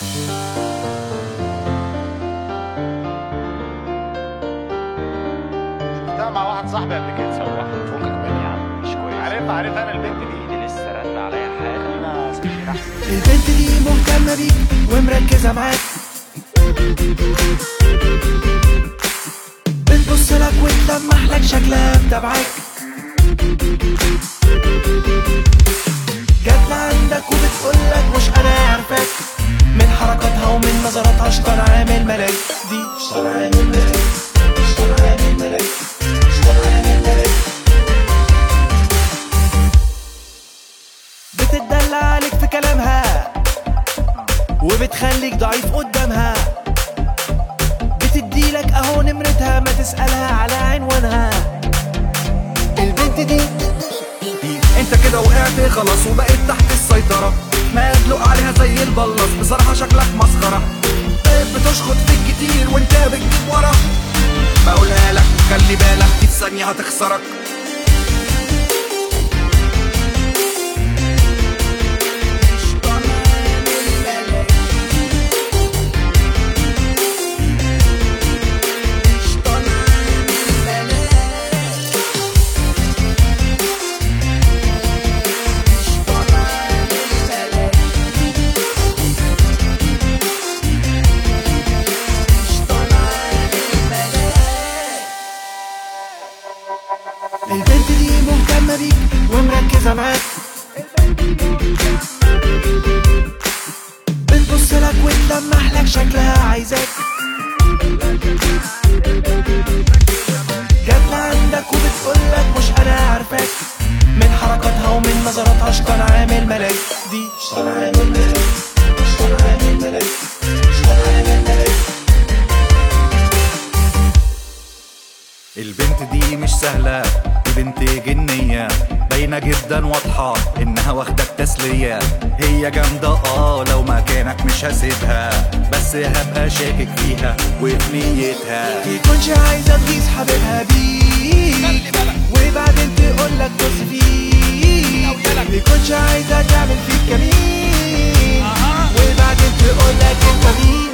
شفتها مع واحد صاحبي قبل كده سواح فوقك مني يا عم مش كويس عارف عارف انا البنت دي دي لسه رن عليا حالا انا سكير احسن البنت دي مهتمة بيك ومركزة معاك بتبص لك وتلمح لك شكلها متابعاك جات عندك وبتقول لك مش انا عارفاك من حركاتها ومن نظراتها شطر عامل ملاك دي شطر عامل ملاك شطر عامل ملاك شطر عامل ملاك بتدلع عليك في كلامها وبتخليك ضعيف قدامها بتديلك اهو نمرتها ما تسألها على عنوانها البنت دي انت كده وقعت خلاص وبقيت تحت السيطرة مدلوق عليها زي البلاص بصراحة شكلك مسخرة بقيت بتشخط فيك كتير وانت بتجيب ورا بقولها لك خلي بالك دي في ثانية هتخسرك البنت دي مهتمة بيك ومركزة معاك بتبص لك وتلمح لك شكلها عايزاك جات عندك وبتقول لك مش انا عارفاك من حركاتها ومن نظراتها شطر عامل ملاك دي شطر عامل ملاك شطر عامل ملاك شطر عامل ملاك البنت دي مش سهلة دي بنت جنية باينة جدا واضحة انها واخدك تسلية هي جامدة اه لو مكانك مش هسيبها بس هبقى شاكك فيها وفي نيتها يكونش عايزة تقيس حبيبها بيك وبعدين تقول لك بص فيك يكونش عايزة تعمل فيك كمين وبعدين تقول لك انت مين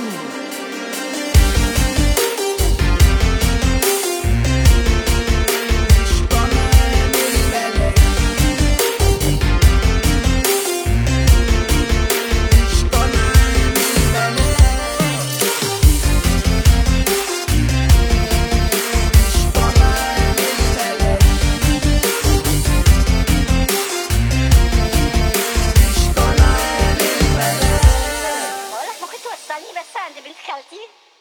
بقولك ممكن توصلني بس عند بنت خالتي